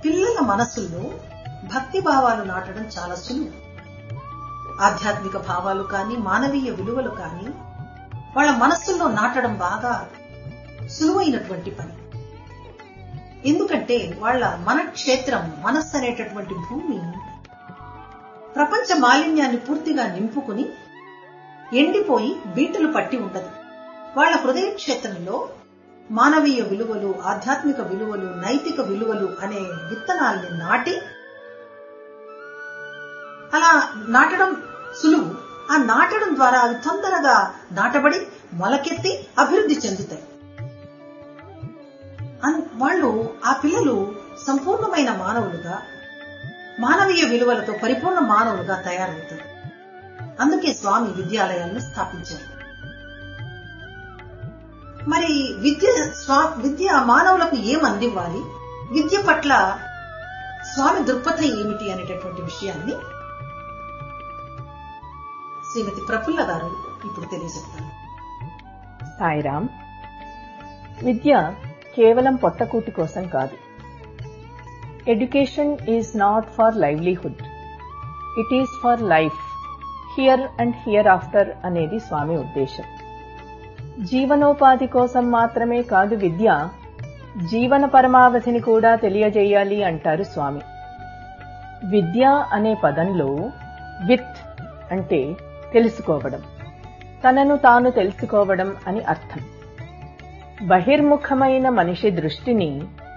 పిల్లల మనసుల్లో భక్తి భావాలు నాటడం చాలా సులువు ఆధ్యాత్మిక భావాలు కానీ మానవీయ విలువలు కానీ వాళ్ళ మనస్సుల్లో నాటడం బాగా సులువైనటువంటి పని ఎందుకంటే వాళ్ళ మన క్షేత్రం మనస్సు అనేటటువంటి భూమి ప్రపంచ మాలిన్యాన్ని పూర్తిగా నింపుకుని ఎండిపోయి బీటలు పట్టి ఉండదు వాళ్ళ హృదయ క్షేత్రంలో మానవీయ విలువలు ఆధ్యాత్మిక విలువలు నైతిక విలువలు అనే విత్తనాల్ని నాటి అలా నాటడం సులువు ఆ నాటడం ద్వారా అవి తొందరగా నాటబడి మొలకెత్తి అభివృద్ధి చెందుతాయి అన్- వాళ్ళు ఆ పిల్లలు సంపూర్ణమైన మానవులుగా మానవీయ విలువలతో పరిపూర్ణ మానవులుగా తయారవుతారు అందుకే స్వామి విద్యాలయాలను స్థాపించారు మరి విద్య స్వా విద్య మానవులకు ఏం అందివ్వాలి విద్య పట్ల స్వామి దృక్పథం ఏమిటి అనేటటువంటి విషయాన్ని శ్రీమతి ప్రఫుల్ల గారు ఇప్పుడు తెలియజెప్తారు సాయిరామ్ విద్య కేవలం పొట్టకూటి కోసం కాదు education is not for livelihood it is for life here and hereafter అనేది స్వామి ఉద్దేశం జీవనోపాధి కోసం మాత్రమే కాదు విద్య జీవన పరమావధిని కూడా తెలియజేయాలి అంటారు స్వామి విద్య అనే పదంలో విత్ అంటే తెలుసుకోవడం తనను తాను తెలుసుకోవడం అని అర్థం బహిర్ముఖమైన మనిషి దృష్టిని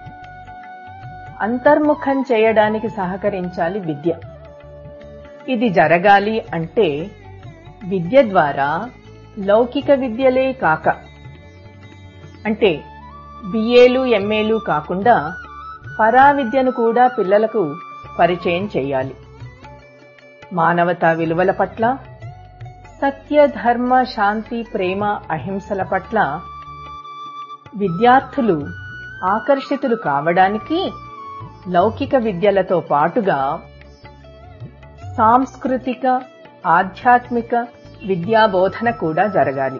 అంతర్ముఖం చేయడానికి సహకరించాలి విద్య ఇది జరగాలి అంటే విద్య ద్వారా లౌకిక విద్యలే కాక అంటే బిఏలు ఎంఏలు కాకుండా పరా విద్యను కూడా పిల్లలకు పరిచయం చేయాలి మానవతా విలువల పట్ల సత్య ధర్మ శాంతి ప్రేమ అహింసల పట్ల విద్యార్థులు ఆకర్షితులు కావడానికి లౌకిక విద్యలతో పాటుగా సాంస్కృతిక ఆధ్యాత్మిక విద్యాబోధన కూడా జరగాలి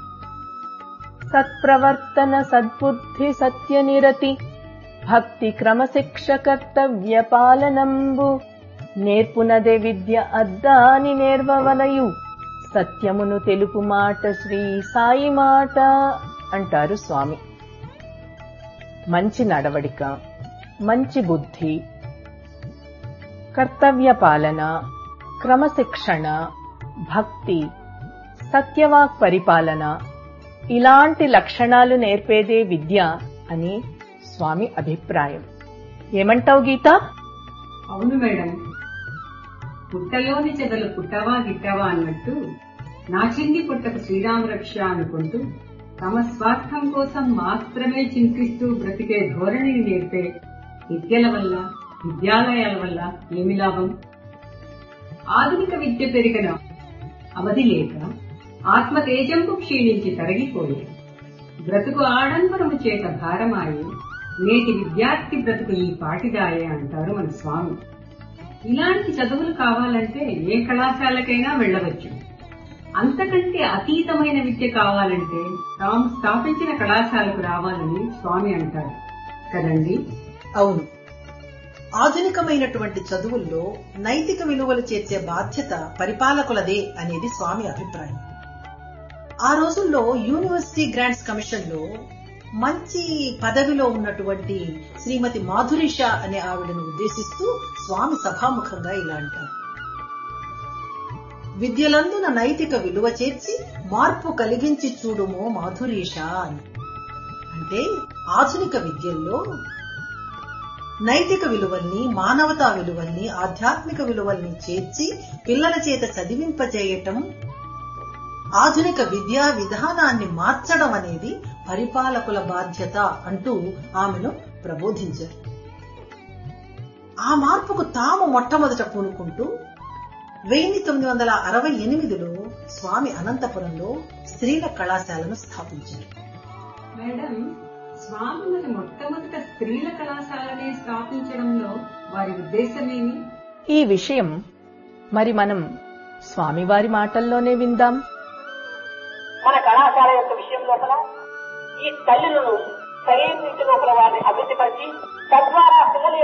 సత్ప్రవర్తన సద్బుద్ధి సత్యనిరతి భక్తి క్రమశిక్ష కర్తవ్య పాలనంబు నేర్పునదే విద్య అద్దాని నేర్వవలయు సత్యమును తెలుపు మాట శ్రీ సాయి మాట అంటారు స్వామి మంచి నడవడిక మంచి బుద్ధి కర్తవ్య పాలన క్రమశిక్షణ భక్తి సత్యవాక్ పరిపాలన ఇలాంటి లక్షణాలు నేర్పేదే విద్య అని స్వామి అభిప్రాయం ఏమంటావు గీత అవును మేడం పుట్టలోని చెదలు పుట్టవా గిట్టవా అన్నట్టు నా చిన్ని పుట్టకు శ్రీరామరక్ష అనుకుంటూ తమ స్వార్థం కోసం మాత్రమే చింతిస్తూ బ్రతికే ధోరణిని నేర్పే విద్యల వల్ల విద్యాలయాల వల్ల ఏమి లాభం ఆధునిక విద్య పెరిగిన అవధి లేక ఆత్మ తేజంపు క్షీణించి తరగిపోయి బ్రతుకు ఆడంబరము చేత భారమాయి నేటి విద్యార్థి బ్రతుకు ఈ పాటిదాయే అంటారు మన స్వామి ఇలాంటి చదువులు కావాలంటే ఏ కళాశాలకైనా వెళ్ళవచ్చు అంతకంటే అతీతమైన విద్య కావాలంటే తాము స్థాపించిన కళాశాలకు రావాలని స్వామి అంటారు కదండి అవును ఆధునికమైనటువంటి చదువుల్లో నైతిక విలువలు చేర్చే బాధ్యత పరిపాలకులదే అనేది స్వామి అభిప్రాయం ఆ రోజుల్లో యూనివర్సిటీ గ్రాంట్స్ కమిషన్ లో మంచి పదవిలో ఉన్నటువంటి శ్రీమతి మాధురిషా అనే ఆవిడను ఉద్దేశిస్తూ స్వామి సభాముఖంగా ఇలా అంటారు విద్యలందున నైతిక విలువ చేర్చి మార్పు కలిగించి చూడుమో మాధురీషా అని అంటే ఆధునిక విద్యల్లో నైతిక విలువల్ని మానవతా విలువల్ని ఆధ్యాత్మిక విలువల్ని చేర్చి పిల్లల చేత చదివింపజేయటం ఆధునిక విద్యా విధానాన్ని మార్చడం అనేది పరిపాలకుల బాధ్యత అంటూ ఆమెను ప్రబోధించారు ఆ మార్పుకు తాము మొట్టమొదట పూనుకుంటూ వెయ్యి తొమ్మిది వందల అరవై ఎనిమిదిలో స్వామి అనంతపురంలో స్త్రీల కళాశాలను స్థాపించారు మేడం స్వామి మరి మొట్టమొదట స్త్రీల కళాశాలని స్థాపించడంలో వారి ఉద్దేశమేమి ఈ విషయం మరి మనం స్వామివారి మాటల్లోనే విందాం మన కళాశాల యొక్క విషయం లోపల ఈ తల్లులను సరైన రీతి లోపల వారిని అభివృద్ధిపరిచి తద్వారా పిల్లల